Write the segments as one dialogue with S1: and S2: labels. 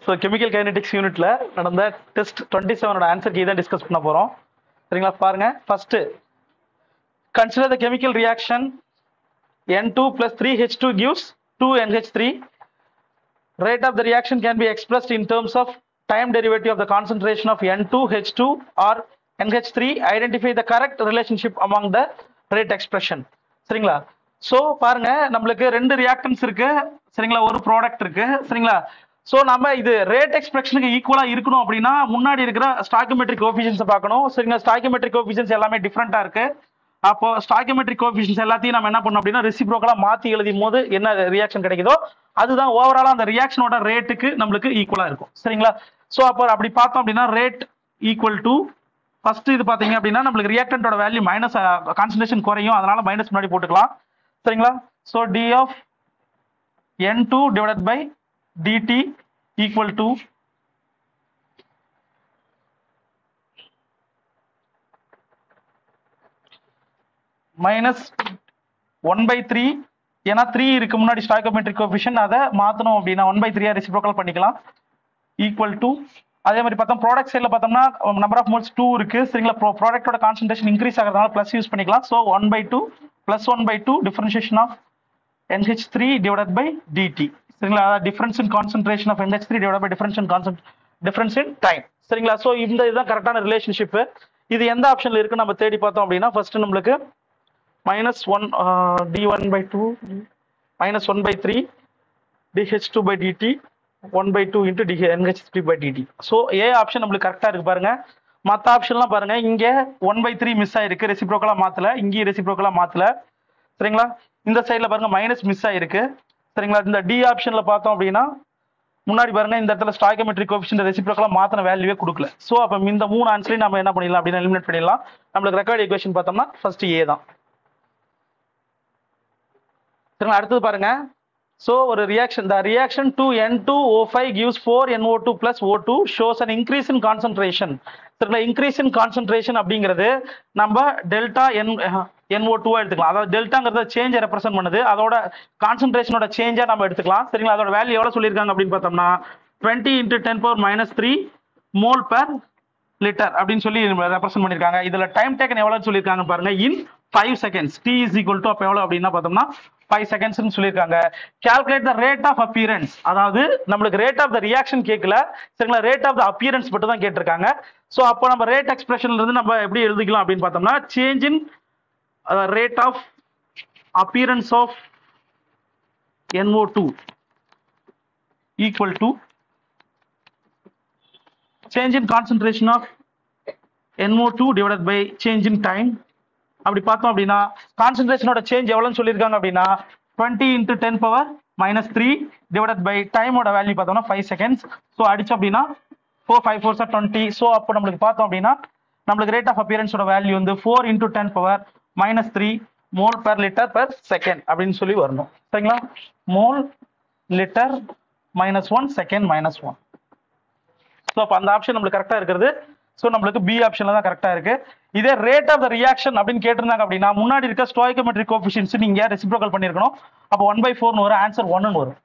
S1: So chemical kinetics யூனிட்ல நடந்த test twenty செவனோட ஆன்சர் கீ தான் டிஸ்கஸ் பண்ண போறோம் சரிங்களா பாருங்க first consider the chemical reaction N2 plus 3H2 gives 2NH3. Rate of the reaction can be expressed in terms of time derivative of the concentration of N2, H2 or NH3. Identify the correct relationship among the rate expression. சரிங்களா so பாருங்க நம்மளுக்கு ரெண்டு reactance இருக்கு சரிங்களா ஒரு product இருக்கு சரிங்களா so நம்ம இது ரேட் எக்ஸ்பிரஷனுக்கு ஈக்குவலா இருக்கணும் அப்படின்னா முன்னாடி இருக்கிற ஸ்டாக்கியோமெட்ரிக் கோஃபிஷியன்ஸை பார்க்கணும் சரிங்களா ஸ்டாக்கியோமெட்ரிக் கோஃபிஷியன்ஸ் எல்லாமே டிஃப்ரெண்டா இருக்கு அப்போ ஸ்டாக்கியோமெட்ரிக் கோஃபிஷியன்ஸ் எல்லாத்தையும் நம்ம என்ன பண்ணோம் அப்படின்னா ரெசிப்ரோக்கலா மாத்தி எழுதும் போது என்ன ரியாக்ஷன் கிடைக்குதோ அதுதான் ஓவராலா அந்த ரியாக்ஷனோட ரேட்டுக்கு நம்மளுக்கு ஈக்குவலா இருக்கும் சரிங்களா ஸோ அப்போ அப்படி பார்த்தோம் அப்படின்னா ரேட் ஈக்குவல் டு ஃபர்ஸ்ட் இது பாத்தீங்க அப்படின்னா நம்மளுக்கு ரியாக்டன்டோட வேல்யூ மைனஸ் கான்சன்ட்ரேஷன் குறையும் அதனால மைனஸ் முன்னாடி போட்டுக்கலாம் சரிங்களா so d of N two divided by dt equal to minus one by three ஏன்னா த்ரீ இருக்கு முன்னாடி ஸ்டாய்கோமெட்ரிக் கோஃபிஷன் அதை மாற்றணும் அப்படின்னா ஒன் பை த்ரீயா ரெசிப்ரோக்கல் பண்ணிக்கலாம் ஈக்குவல் டு அதே மாதிரி பார்த்தோம் ப்ராடக்ட் சைடில் பார்த்தோம்னா நம்பர் ஆஃப் மோல்ஸ் டூ இருக்கு சரிங்களா ப்ரோ ப்ராடக்டோட கான்சன்ட்ரேஷன் இன்க்ரீஸ் ஆகிறதுனால ப்ளஸ் யூஸ் பண்ணிக்கலாம் so one by two plus one by two differentiation of NH three divide by dt சரிங்களா அதாவது difference in concentration of NH three divide by difference in கான்சன்ட் difference in time சரிங்களா so இந்த இதுதான் கரெக்டான relationship இது எந்த ஆப்ஷன்ல இருக்கு நம்ம தேடி பார்த்தோம் அப்படின்னா ஃபர்ஸ்ட் நம்மளுக்கு minus 1 uh, d1 by 2 minus 1 by 3 dh2 by dt 1 by 2 into dh nh3 by dt so A option நம்மளுக்கு கரெக்டாக இருக்கு பாருங்க மற்ற ஆப்ஷன்லாம் பாருங்க இங்கே ஒன் பை த்ரீ மிஸ் ஆயிருக்கு ரெசிப்ரோக்கலாக மாத்தல இங்கேயும் ரெசிப்ரோக்கலாக மாத்தல சரிங்களா இந்த சைடில் பாருங்க மைனஸ் மிஸ் ஆயிருக்கு சரிங்களா இந்த டி ஆப்ஷன்ல பார்த்தோம் அப்படின்னா முன்னாடி பாருங்க இந்த இடத்துல ஸ்டாய்கோமெட்ரிக் கோஃபிஷியன்ட் ரெசிப்ரோக்கலாக மாத்தின வேல்யூவே கொடுக்கல ஸோ அப்போ இந்த மூணு ஆன்சரையும் நம்ம என்ன பண்ணிடலாம் அப்படின்னு எலிமினேட் பண்ணிடலாம் நம்மளுக்கு ரெக்கார்ட் ஈக்குவேஷன் பார்த்தோம்னா ஃபர்ஸ்ட் ஏ தான் சரிங்களா அடுத்தது பாருங்க ஸோ ஒரு reaction the reaction two N two O five gives four N O two plus O two shows an increase in concentration சரிங்களா இன்க்ரீஸ் இன் கான்சன்ட்ரேஷன் அப்படிங்கிறது நம்ம டெல்டா என் என்ஓ டூவா எடுத்துக்கலாம் அதாவது டெல்டாங்கிறத சேஞ்சை ரெப்ரசென்ட் பண்ணுது அதோட கான்சன்ட்ரேஷனோட சேஞ்சா நம்ம எடுத்துக்கலாம் சரிங்களா அதோட வேல்யூ எவ்வளவு சொல்லியிருக்காங்க அப்படின்னு பார்த்தோம்னா twenty into ten power minus three mole per litre அப்படின்னு சொல்லி ரெப்ரசென்ட் பண்ணிருக்காங்க இதுல டைம் டேக்கன் எவ்வளவு சொல்லியிருக்காங்க பாருங்க in five seconds t is equal to அப்போ எவ்வளவு அப்படின்னா பார்த்தோம்னா ஃபைவ் செகண்ட்ஸ்னு சொல்லியிருக்காங்க calculate the rate of appearance அதாவது நம்மளுக்கு ரேட் ஆஃப் த ரியாக்ஷன் கேட்கல சரிங்களா ரேட் ஆஃப் த அப்பியரன்ஸ் மட்டும் தான் கேட்டிருக்காங்க ஸோ அப்போ நம்ம ரேட் எக்ஸ்பிரஷன்ல இருந்து நம்ம எப்படி எழுதிக்கலாம் அப்படின்னு பார்த்தோம்னா change in rate of appearance of NO2 two equal to change in concentration of NO2 divided by change in time அப்படி பார்த்தோம் அப்படின்னா கான்சென்ட்ரேஷனோட சேஞ்ச் எவ்வளோன்னு சொல்லியிருக்காங்க அப்படின்னா twenty into ten power minus three divided by டைமோட வேல்யூ பார்த்தோம்னா ஃபைவ் செகண்ட்ஸ் ஸோ அடிச்சோம் அப்படின்னா four five four sir twenty so அப்போ நம்மளுக்கு பார்த்தோம் அப்படின்னா நம்மளுக்கு ரேட் ஆஃப் அப்பியரன்ஸோட வேல்யூ வந்து four into ten power minus three mole per litre per second அப்படின்னு சொல்லி வரணும் சரிங்களா mole litre minus one second minus one so அப்போ அந்த ஆப்ஷன் நம்மளுக்கு கரெக்டாக இருக்கிறது ஸோ நம்மளுக்கு பி ஆப்ஷன்ல தான் கரெக்டாக இருக்கு இதே ரேட் ஆஃப் த ரியாக்ஷன் அப்படின்னு கேட்டிருந்தாங்க அப்படின்னா முன்னாடி இருக்க ஸ்டோய்கோமெட்ரிக் கோஃபிஷியன்ஸ் நீங்க ரெசிப்ரோக்கல் பண்ணிருக்கணும் அப்போ ஒன் பை ஃபோர்னு வரும் ஆன்சர் ஒன்னு வரும்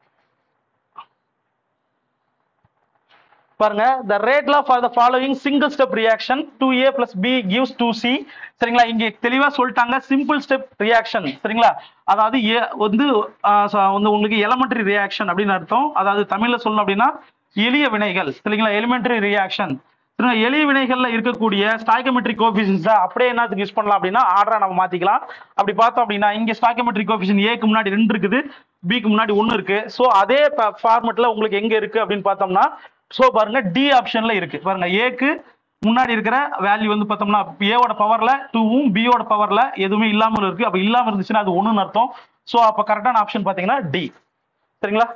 S1: பாருங்க த ரேட்ல for the following single step reaction two A plus B gives two C சரிங்களா இங்க தெளிவா சொல்லிட்டாங்க சிம்பிள் ஸ்டெப் ரியாக்ஷன் சரிங்களா அதாவது ஏ வந்து ஆஹ், ச- வந்து உங்களுக்கு எலமெண்டரி ரியாக்ஷன் அப்படின்னு அர்த்தம் அதாவது தமிழ்ல சொல்லணும் அப்படின்னா எளிய வினைகள் சரிங்களா எலிமெண்டரி ரியாக்ஷன் சரிங்களா எளிய வினைகள்ல இருக்கக்கூடிய ஸ்டாய்கோமெட்ரிக் கோபிஷன்ஸ் அப்படியே என்னத்துக்கு யூஸ் பண்ணலாம் அப்படின்னா ஆர்டரா நம்ம மாத்திக்கலாம் அப்படி பார்த்தோம் அப்படின்னா இங்க ஸ்டாய்கோமெட்ரிக் கோபிஷன் ஏக்கு முன்னாடி ரெண்டு இருக்குது பிக்கு முன்னாடி ஒன்னு இருக்கு ஸோ அதே ஃபார்மெட்ல உங்களுக்கு எங்க இருக்கு அப்படின்னு பார்த்தோம்னா ஸோ பாருங்க டி ஆப்ஷன்ல இருக்கு பாருங்க ஏக்கு முன்னாடி இருக்கிற வேல்யூ வந்து பார்த்தோம்னா ஏவோட பவர்ல டூவும் பியோட பவர்ல எதுவுமே இல்லாமல் இருக்கு அப்ப இல்லாம இருந்துச்சுன்னா அது ஒண்ணுன்னு அர்த்தம் ஸோ அப்ப கரெக்டான ஆப்ஷன் பாத்தீங்கன்னா டி சரிங்களா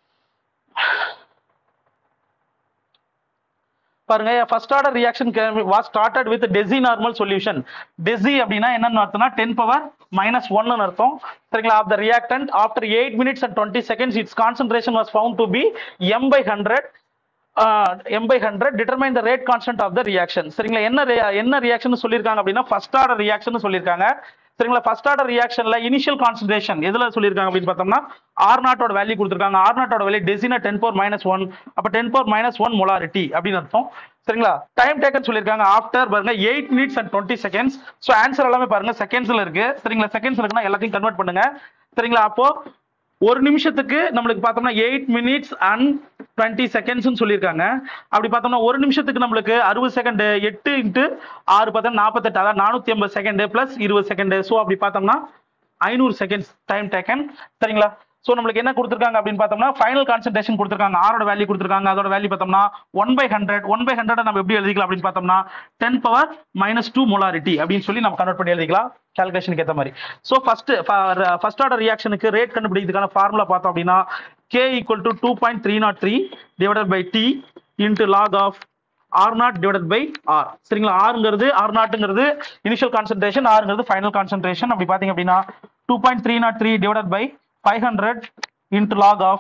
S1: பாருங்க first order reaction was started with deci normal solution deci அப்படின்னா என்னன்னு அர்த்தம்னா டென் பவர் மைனஸ் ஒன்னு அர்த்தம் சரிங்களா of the reactant after eight minutes and twenty seconds its concentration was found to be M by hundred M by hundred determine the rate constant of the reaction சரிங்களா என்ன rea- என்ன reaction சொல்லியிருக்காங்க அப்படின்னா first order reaction சொல்லியிருக்காங்க சரிங்களா first order ரியாக்ஷன்ல initial concentration எதுல சொல்லியிருக்காங்க அப்படின்னு பார்த்தோம்னா ஆர் நாட்டோட வேல்யூ கொடுத்துருக்காங்க ஆர் நாட்டோட வேல்யூ டெசினா டென் பவர் மைனஸ் ஒன் அப்ப ten power minus one molarity அப்படின்னு அர்த்தம் சரிங்களா டைம் டேக்கன் சொல்லியிருக்காங்க ஆஃப்டர் பாருங்க eight minutes and twenty seconds so answer எல்லாமே பாருங்க செகண்ட்ஸ்ல இருக்கு சரிங்களா செகண்ட்ஸ் இருக்குன்னா எல்லாத்தையும் கன்வெர்ட் பண்ணுங்க சரிங்களா அப்போ ஒரு நிமிஷத்துக்கு நம்மளுக்கு பார்த்தோம்னா எயிட் மினிட்ஸ் அண்ட் டுவெண்ட்டி செகண்ட்ஸ்னு சொல்லியிருக்காங்க அப்படி பார்த்தோம்னா ஒரு நிமிஷத்துக்கு நம்மளுக்கு அறுபது செகண்ட் எட்டு இன்ட்டு ஆறு பார்த்தோம்னா நாற்பத்தெட்டு அதாவது நானூற்றி ஐம்பது செகண்ட் பிளஸ் இருபது செகண்ட் ஸோ அப்படி பார்த்தோம்னா ஐநூறு செகண்ட்ஸ் டைம் டேக்கன் சரிங்களா ஸோ நம்மளுக்கு என்ன கொடுத்துருக்காங்க அப்படின்னு பார்த்தோம்னா ஃபைனல் கான்சன்ட்ரேஷன் கொடுத்துருக்காங்க ஆரோட வேல்யூ கொடுத்துருக்காங்க அதோட வேல்யூ பார்த்தோம்னா one by hundred one by hundred நம்ம எப்படி எழுதிக்கலாம் அப்படின்னு பார்த்தோம்னா ten power minus two molarity அப்படின்னு சொல்லி நம்ம கன்வெர்ட் பண்ணி எழுதிக்கலாம் கால்குலேஷனுக்கு ஏற்ற மாதிரி ஸோ ஃபர்ஸ்ட் ஃபர்ஸ்ட் ஆர்டர் ரியாக்ஷனுக்கு ரேட் கண்டுபிடிக்கிறதுக்கான ஃபார்முலா பார்த்தோம் அப்படின்னா K equal to two point three not three divided by D into log of R nought divided by R சரிங்களா ஆறுங்கிறது ஆர் நாட்டுங்கிறது இனிஷியல் கான்சன்ட்ரேஷன் ஆறுங்கிறது ஃபைனல் கான்சன்ட்ரேஷன் அப்படி பார்த்தீங்க அப்படின்னா two point three not three divided by five hundred into log of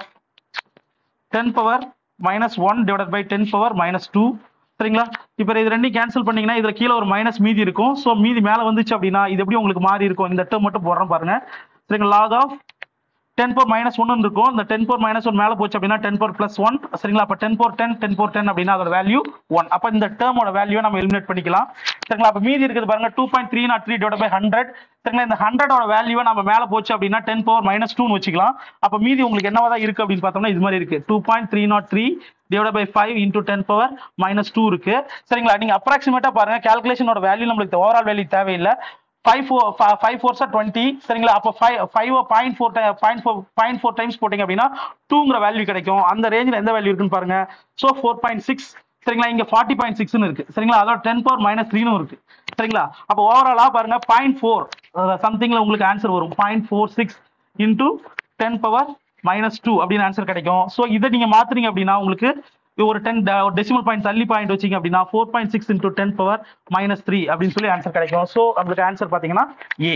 S1: ten power minus one divided by ten power minus two சரிங்களா இப்போ இது ரெண்டையும் கேன்சல் பண்ணீங்கன்னா இதுல கீழே ஒரு மைனஸ் மீதி இருக்கும் ஸோ மீதி மேலே வந்துச்சு அப்படின்னா இது எப்படி உங்களுக்கு மாறி இருக்கும் இந்த டேர்ம் மட்டும் போடுறோம் பாருங்க சரிங்களா log of ten power minus one இருக்கும் இந்த டென் போர் மைனஸ் ஒன் மேலே போச்சு அப்படின்னா டென் போர் பிளஸ் ஒன் சரிங்களா அப்போ ten power ten ten power ten அப்படின்னா அதோட வேல்யூ ஒன் அப்போ இந்த டேர்மோட வேல்யூ நம்ம எலிமினேட் பண்ணிக்கலாம் சரிங்களா அப்போ மீதி இருக்குது பாருங்க two point three not three divide by hundred சரிங்களா இந்த ஹண்ட்ரடோட வேல்யூவை நம்ம மேலே போச்சு அப்படின்னா டென் பவர் மைனஸ் டூன்னு வச்சுக்கலாம் அப்போ மீதி உங்களுக்கு என்னவா தான் இருக்கு அப்படின்னு பார்த்தோம்னா இது மாதிரி இருக்கு two point three not three divide by five into ten power minus two இருக்கு சரிங்களா நீங்க அப்ராக்சிமேட்டா பாருங்க கால்குலேஷனோட வேல்யூ நம்மளுக்கு ஓவரால் வேல்யூ தேவையில்லை ஃபைவ் ஃபோர் ஃபைவ் ஃபோர்ஸா டுவெண்ட்டி சரிங்களா அப்போ five five point four point four point four times போட்டிங்க அப்படின்னா டூங்கிற வேல்யூ கிடைக்கும் அந்த ரேஞ்சில் எந்த வேல்யூ இருக்குன்னு பாருங்க ஸோ ஃபோர் பாயிண்ட் சிக்ஸ் சரிங்களா இங்க ஃபார்ட்டி பாயிண்ட் சிக்ஸ்னு இருக்கு சரிங்களா அதோட டென் பவர் மைனஸ் த்ரீனும் இருக்கு சரிங்களா அப்போ ஓவராலா பாருங்க பாயிண்ட் ஃபோர் சம்திங்ல உங்களுக்கு ஆன்சர் வரும் point four six into ten power minus two அப்படின்னு ஆன்சர் கிடைக்கும் ஸோ இதை நீங்க மாத்துறீங்க அப்படின்னா உங்களுக்கு ஒரு டென் டெசிமல் பாயிண்ட் தள்ளி பாயிண்ட் வச்சிங்க அப்படின்னா four point six into ten power minus three அப்படின்னு சொல்லி ஆன்சர் கிடைக்கும் ஸோ நம்மளுக்கு ஆன்சர் பார்த்தீங்கன்னா ஏ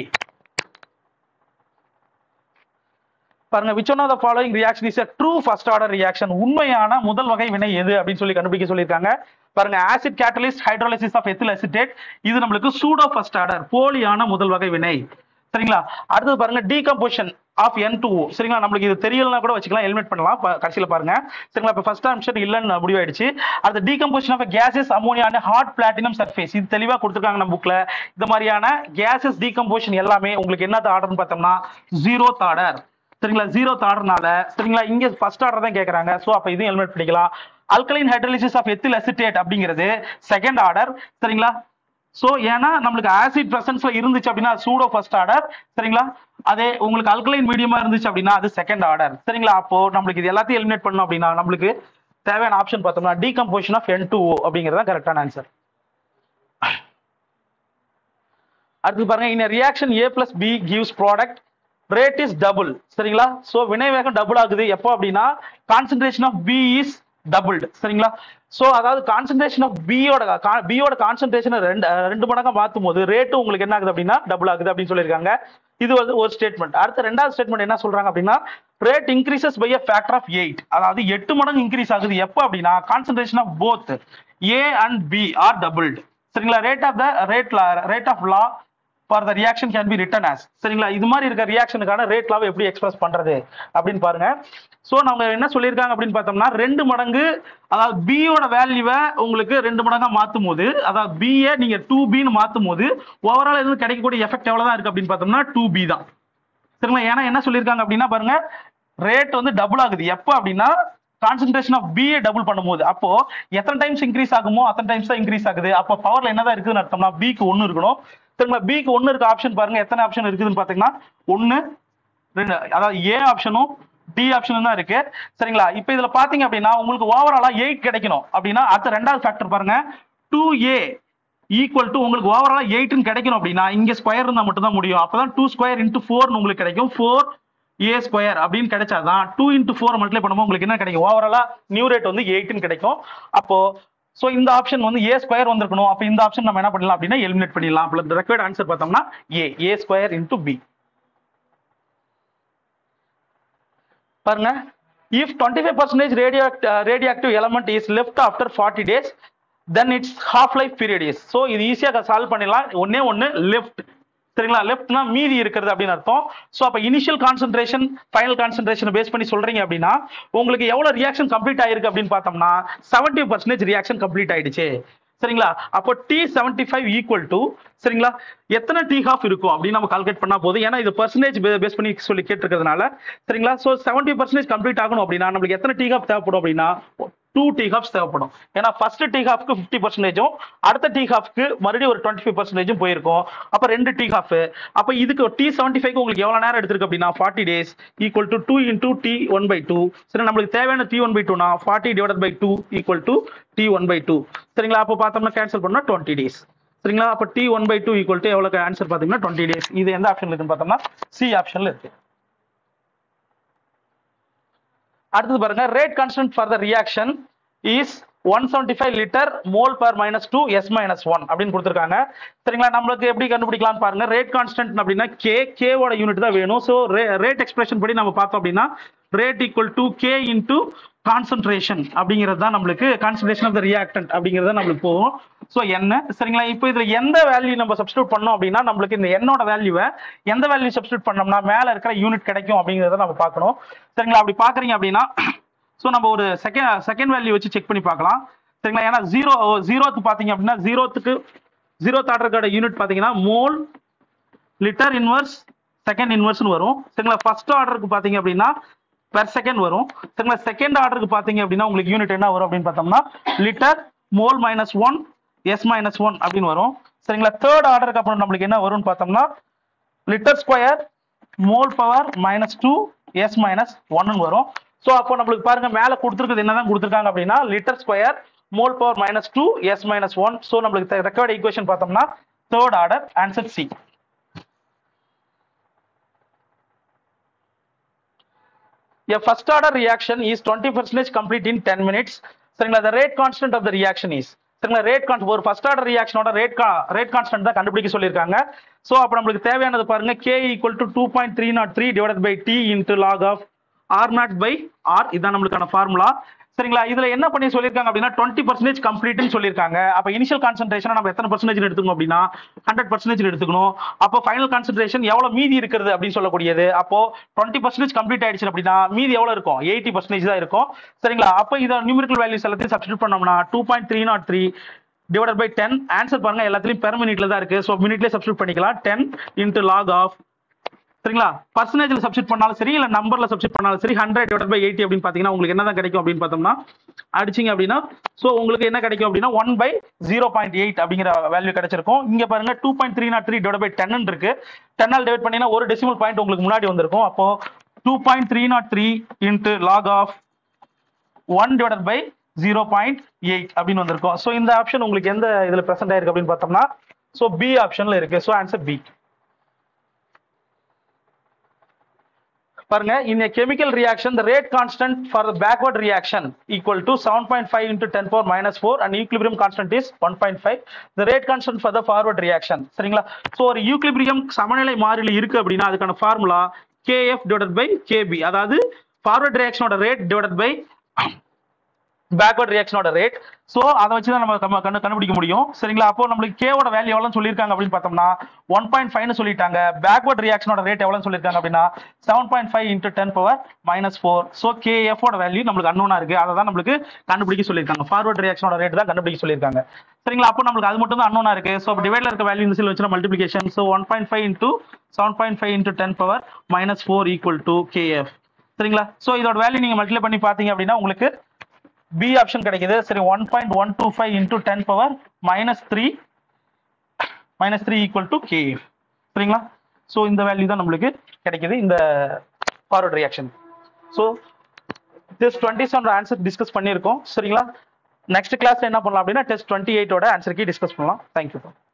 S1: பாருங்க which one of the following reaction is a true first order reaction உண்மையான முதல் வகை வினை எது அப்படின்னு சொல்லி கண்டுபிடிக்க சொல்லியிருக்காங்க பாருங்க acid catalyst hydrolysis of ethyl acetate இது நம்மளுக்கு சூடோ ஃபர்ஸ்ட் ஆர்டர் போலியான முதல் வகை வினை சரிங்களா அடுத்தது பாருங்க டீகம்போஷன் ஆஃப் என் டூ சரிங்களா நம்மளுக்கு இது தெரியலனா கூட வச்சுக்கலாம் ஹெல்மெட் பண்ணலாம் ப- கடைசியில பாருங்க சரிங்களா இப்போ ஃபர்ஸ்ட் ஆப்ஷன் இல்லைன்னு முடிவாயிடுச்சு அடுத்த decomposition of gases ammonia and hard platinum surface இது தெளிவா கொடுத்துருக்காங்க நம்ம புக்ல இந்த மாதிரியான கேசஸ் டீகம்போஷன் எல்லாமே உங்களுக்கு என்னது ஆர்டர்னு பார்த்தோம்னா ஜீரோ ஆர்டர் சரிங்களா ஜீரோ ஆர்டர்னால சரிங்களா இங்க ஃபர்ஸ்ட் ஆர்டர் தான் கேக்குறாங்க சோ அப்ப இதையும் ஹெல்மெட் பண்ணிக்கலாம் alkaline hydrolysis of ethyl acetate அப்படிங்கிறது செகண்ட் ஆர்டர் சரிங்களா சோ ஏன்னா நம்மளுக்கு ஆசிட் பிரசன்ஸ்ல இருந்துச்சு அப்படின்னா சூடோ ஃபர்ஸ்ட் ஆர்டர் சரிங்களா அதே உங்களுக்கு அல்கலைன் மீடியமா இருந்துச்சு அப்படின்னா அது செகண்ட் ஆர்டர் சரிங்களா அப்போ நம்மளுக்கு இது எல்லாத்தையும் எலிமினேட் பண்ணோம் அப்படின்னா நம்மளுக்கு தேவையான ஆப்ஷன் பார்த்தோம்னா டீகம்போஷன் ஆஃப் என் டூ அப்படிங்கிறது தான் கரெக்டான ஆன்சர் அடுத்து பாருங்க in a reaction a plus b gives product rate is double சரிங்களா சோ வினை வேகம் டபுள் ஆகுது எப்போ அப்படின்னா concentration of b is doubled சரிங்களா சோ அதாவது கான்சென்ட்ரேஷன் ஆஃப் பியோட பியோட கான்சென்ட்ரேஷன் ரெண்டு அஹ், ரெண்டு மடங்கா மாத்தும் போது ரேட்டும் உங்களுக்கு என்ன ஆகுது அப்படின்னா டபுள் ஆகுது அப்படின்னு சொல்லியிருக்காங்க இது வந்து ஒரு ஸ்டேட்மெண்ட் அடுத்த ரெண்டாவது ஸ்டேட்மெண்ட் என்ன சொல்றாங்க அப்படின்னா rate increases by a factor of eight அதாவது எட்டு மடங்கு இன்க்ரீஸ் ஆகுது எப்போ அப்படின்னா concentration of both A and B are doubled சரிங்களா rate of the rate rate of law for the reaction can be written as சரிங்களா இது மாதிரி இருக்க ரியாக்ஷனுக்கான ரேட் லாவை எப்படி எக்ஸ்பிரஸ் பண்றது அப்படின்னு பாருங்க சோ நம்ம என்ன சொல்லியிருக்காங்க அப்படின்னு பார்த்தோம்னா ரெண்டு மடங்கு அதாவது b யோட வேல்யூவை உங்களுக்கு ரெண்டு மடங்கா மாத்தும் போது அதாவது b ய நீங்க டூ பின்னு மாத்தும் போது ஓவரால் எதுவும் கிடைக்கக்கூடிய எஃபெக்ட் எவ்வளவுதான் இருக்கு அப்படின்னு பார்த்தோம்னா டூ பி தான் சரிங்களா ஏன்னா என்ன சொல்லியிருக்காங்க அப்படின்னா பாருங்க ரேட் வந்து டபுள் ஆகுது எப்போ அப்படின்னா கான்சென்ட்ரேஷன் ஆஃப் பிஏ டபுள் பண்ணும்போது அப்போ எத்தனை டைம்ஸ் இன்க்ரீஸ் ஆகுமோ அத்தனை டைம்ஸ் தான் இன்க்ரீஸ் ஆகுது அப்போ பவர்ல என்னதான் இருக்குதுன்னு அர்த்தம்னா பிக்கு ஒன்னு இருக்கணும் சரிங்களா பிக்கு ஒன்னு இருக்க ஆப்ஷன் பாருங்க எத்தனை ஆப்ஷன் இருக்குதுன்னு பாத்தீங்கன்னா ஒன்னு ரெண்டு அதாவது ஏ ஆப்ஷனும் டி ஆப்ஷனும் தான் இருக்கு சரிங்களா இப்போ இதுல பாத்தீங்க அப்படின்னா உங்களுக்கு ஓவராலா எயிட் கிடைக்கணும் அப்படின்னா அடுத்த ரெண்டாவது ஃபேக்டர் பாருங்க டூ ஏ ஈக்குவல் டு உங்களுக்கு ஓவராலா எயிட்னு கிடைக்கணும் அப்படின்னா இங்க ஸ்கொயர் இருந்தா மட்டும் தான் முடியும் அப்பதான் டூ ஸ்கொயர் இன்டூ ஃபோர்னு உங்களுக்கு கிடைக்கும் ஃபோர் ஏ ஸ்கொயர் அப்படின்னு கிடைச்சாதான் டூ இன்டூ ஃபோர் மல்டிப்ளை பண்ணும்போது உங்களுக்கு என்ன கிடைக்கும் ஓவராலா நியூ ரேட் வந்து எயிட்னு கிடைக்கும் அப்போ சோ இந்த ஆப்ஷன் வந்து ஏ ஸ்கொயர் வந்திருக்கணும் அப்போ இந்த ஆப்ஷன் நம்ம என்ன பண்ணலாம் அப்படின்னா எலிமினேட் பண்ணிடலாம் அப்போ ரெக்வயர்ட் ஆன்சர் பார்த்தோம்னா A A square into B பாருங்க if twenty five percentage radio radioactive element is left after forty days then its half life period is so இது ஈஸியாக சால்வ் பண்ணிடலாம் ஒன்னே ஒன்று லெஃப்ட் சரிங்களா லெஃப்ட்னா மீதி இருக்கிறது அப்படின்னு அர்த்தம் ஸோ அப்போ initial concentration final concentration base பண்ணி சொல்றீங்க அப்படின்னா உங்களுக்கு எவ்வளவு ரியாக்ஷன் கம்ப்ளீட் ஆயிருக்கு அப்படின்னு பார்த்தோம்னா செவன்டி பர்சன்டேஜ் ரியாக்ஷன் கம்ப்ளீட் ஆயிடுச்சு சரிங்களா அப்போ t seventy five equal to சரிங்களா எத்தனை டி ஹாஃப் இருக்கும் அப்படின்னு நம்ம கால்குலேட் பண்ணா போதும் ஏன்னா இது பர்சன்டேஜ் பேஸ் பண்ணி சொல்லி கேட்டிருக்கிறதுனால சரிங்களா ஸோ செவன்டி பர்சன்டேஜ் கம்ப்ளீட் ஆகணும் அப்படின்னா நம்மளுக்கு எத்தனை டி ஹாஃப் தேவைப்படும் அப்படின்னா டூ டி ஹாஃப்ஸ் தேவைப்படும் ஏன்னா ஃபர்ஸ்ட் டி ஹாஃப்க்கு ஃபிஃப்டி பர்சன்டேஜும் அடுத்த டி ஹாஃப்க்கு மறுபடியும் ஒரு டுவெண்ட்டி ஃபைவ் பர்சன்டேஜும் போயிருக்கும் அப்போ ரெண்டு டி ஹாஃப் அப்போ இதுக்கு டி செவன்டி ஃபைவ் உங்களுக்கு எவ்வளோ நேரம் எடுத்திருக்கு அப்படின்னா forty days equal to two into t one by two சரி நம்மளுக்கு தேவையான டி ஒன் பை டூனா forty divide by two equal to t one by two சரிங்களா அப்போ பார்த்தோம்னா கேன்சல் பண்ணா டுவெண்ட்டி டேஸ் சரிங்களா அப்போ t one by two equal to எவ்வளோ ஆன்சர் பார்த்தீங்கன்னா டுவெண்ட்டி டேஸ் இது எந்த ஆப்ஷன்ல இருக்குன்னு பார்த்தோம்னா சி ஆப்ஷன்ல இருக்கு அடுத்தது பாருங்க rate constant for the reaction is one seventy five litre mole per minus two s minus one அப்படின்னு கொடுத்துருக்காங்க சரிங்களா நம்மளுக்கு எப்படி கண்டுபிடிக்கலாம்னு பாருங்க ரேட் கான்ஸ்டன்ட் அப்படின்னா கே கேவோட யூனிட் தான் வேணும் ஸோ ரேட் எக்ஸ்பிரஷன் படி நம்ம பார்த்தோம் அப்படின்னா rate equal to K into concentration அப்படிங்கிறது தான் நம்மளுக்கு கான்சன்ட்ரேஷன் ஆஃப் த ரியாக்டன்ட் அப்படிங்கிறது நம்மளுக்கு போகும் ஸோ என்ன சரிங்களா இப்போ இதுல எந்த வேல்யூ நம்ம சப்ஸ்டியூட் பண்ணோம் அப்படின்னா நம்மளுக்கு இந்த எண்ணோட வேல்யூவை எந்த வேல்யூ சப்ஸ்டியூட் பண்ணோம்னா மேல இருக்கிற யூனிட் கிடைக்கும் அப்படிங்கிறத நம்ம பார்க்கணும் சரிங்களா அப்படி பாக்குறீங்க அப்படின்னா ஸோ நம்ம ஒரு செகண்ட் செகண்ட் வேல்யூ வச்சு செக் பண்ணி பார்க்கலாம் சரிங்களா ஏன்னா ஜீரோ ஜீரோத்து பார்த்தீங்க அப்படின்னா ஜீரோத்துக்கு ஜீரோத் ஆர்டருக்கோட யூனிட் பார்த்தீங்கன்னா மோல் லிட்டர் இன்வர்ஸ் செகண்ட் இன்வர்ஸ்னு வரும் சரிங்களா ஃபர்ஸ்ட் ஆர்டருக்கு பார்த்தீங்க அப்படின்னா பெர் செகண்ட் வரும் சரிங்களா செகண்ட் ஆர்டருக்கு பார்த்தீங்க அப்படின்னா உங்களுக்கு யூனிட் என்ன வரும் அப்படின்னு பார்த்தோம்னா litre mole minus one s minus one அப்படின்னு வரும் சரிங்களா தேர்ட் ஆர்டருக்கு அப்புறம் நம்மளுக்கு என்ன வரும்னு பார்த்தோம்னா litre square mole power minus two s minus ஒன்னு வரும் ஸோ அப்போ நம்மளுக்கு பாருங்க மேலே கொடுத்துருக்குது என்னதான் கொடுத்துருக்காங்க அப்படின்னா litre square mole power minus two s minus one so நம்மளுக்கு ரெக்கார்ட் ஈக்குவேஷன் பார்த்தோம்னா third order answer C A first order reaction is 20 percentage complete in 10 minutes. சரிங்களா the rate constant of the reaction is சரிங்களா rate const ஒரு first order ரியாக்ஷனோட rate rate constant தான் கண்டுபிடிக்க சொல்லியிருக்காங்க so அப்போ நம்மளுக்கு தேவையானது பாருங்க K equal to two point three not three divide by D into log of R naught by R இதான் நம்மளுக்கான ஃபார்முலா சரிங்களா இதுல என்ன பண்ணி சொல்லியிருக்காங்க அப்படின்னா டுவெண்ட்டி பர்சன்டேஜ் கம்ப்ளீட்னு சொல்லியிருக்காங்க அப்ப இனிஷியல் கான்சன்ட்ரேஷன் நம்ம எத்தனை பர்சன்டேஜ் எடுத்துக்கணும் அப்படின்னா ஹண்ட்ரட் பர்சன்டேஜ் எடுத்துக்கணும் அப்போ ஃபைனல் கான்சன்ட்ரேஷன் எவ்வளவு மீதி இருக்கிறது அப்படின்னு சொல்லக்கூடியது அப்போ டுவெண்ட்டி பர்சன்டேஜ் கம்ப்ளீட் ஆயிடுச்சு அப்படின்னா மீதி எவ்வளவு இருக்கும் எயிட்டி பர்சன்டேஜ் தான் இருக்கும் சரிங்களா அப்போ இதை நியூமரிக்கல் வேல்யூஸ் எல்லாத்தையும் சப்ஸ்டியூட் பண்ணோம்னா two point three not three divide by ten answer பாருங்க எல்லாத்துலயும் பெர் மினிட்ல தான் இருக்கு ஸோ மினிட்லேயே சப்ஸ்டியூட் பண்ணிக்கலாம் டென் இன்ட்டு லாக் ஆஃப் சரிங்களா பர்சன்டேஜ்ல சப்ஸ்டியூட் பண்ணாலும் சரி இல்ல நம்பர்ல சப்ஸ்டியூட் பண்ணாலும் சரி ஹண்ட்ரட் டிவைட் பை எயிட்டி அப்படின்னு பாத்தீங்கன்னா உங்களுக்கு என்னதான் கிடைக்கும் அப்படின்னு பார்த்தோம்னா அடிச்சிங்க அப்படின்னா ஸோ உங்களுக்கு என்ன கிடைக்கும் அப்படின்னா one by zero point eight அப்படிங்கிற வேல்யூ கிடைச்சிருக்கும் இங்க பாருங்க two point three not three divide by ten இருக்கு டென்னால் டிவைட் பண்ணீங்கன்னா ஒரு டெசிமல் பாயிண்ட் உங்களுக்கு முன்னாடி வந்திருக்கும் அப்போ two point three not three into log of one divide by zero point eight அப்படின்னு வந்திருக்கும் ஸோ இந்த ஆப்ஷன் உங்களுக்கு எந்த இதுல பிரசன்ட் ஆயிருக்கு அப்படின்னு பார்த்தோம்னா ஸோ பி ஆப்ஷன்ல இருக்கு ஸோ ஆன்சர் பி பாருங்க in a chemical reaction the rate constant for the backward reaction equal to 7.5 into 10 power minus 4 and equilibrium constant is 1.5 the rate constant for the forward reaction சரிங்களா so ஒரு equilibrium சமநிலை மாறிலி இருக்கு அப்படின்னா அதுக்கான formula kf divided by kb அதாவது forward reactionோட rate divided by backward ரியாக்ஷனோட ரேட் ஸோ அதை வச்சு தான் நம்ம கம்ம- கண்டு கண்டுபிடிக்க முடியும் சரிங்களா அப்போ நம்மளுக்கு கேவோட வேல்யூ எவ்வளோன்னு சொல்லியிருக்காங்க அப்படின்னு பார்த்தோம்னா ஒன் பாயிண்ட் ஃபைவ்னு சொல்லிட்டாங்க பேக்வர்ட் ரியாக்ஷனோட ரேட் எவ்வளோன்னு சொல்லியிருக்காங்க அப்படின்னா seven point five into ten power minus four so கேஎஃபோட வேல்யூ நம்மளுக்கு அன்னோனா இருக்கு அதை தான் நம்மளுக்கு கண்டுபிடிக்க சொல்லியிருக்காங்க ஃபார்வர்ட் ரியாக்ஷனோட ரேட் தான் கண்டுபிடிக்க சொல்லியிருக்காங்க சரிங்களா அப்போ நம்மளுக்கு அது மட்டும் தான் அன்னோனா இருக்கு ஸோ டிவைட்ல இருக்க வேல்யூ இந்த சில வச்சு multiplication so one point five into seven point five into ten power minus four equal to K F சரிங்களா ஸோ இதோட வேல்யூ நீங்க மல்டிப்ளை பண்ணி பார்த்தீங்க அப்படின்னா உங்களுக்கு பி ஆப்ஷன் கிடைக்குது சரி one point one two five into ten power minus three minus three equal to K சரிங்களா ஸோ இந்த வேல்யூ தான் நம்மளுக்கு கிடைக்குது இந்த forward reaction so test twenty seven answer discuss பண்ணியிருக்கோம் சரிங்களா நெக்ஸ்ட் கிளாஸ்ல என்ன பண்ணலாம் அப்படின்னா டெஸ்ட் டுவெண்ட்டி எயிட்டோட ஆன்சர் கீ டிஸ்கஸ் பண்ணலாம் தேங்க்யூ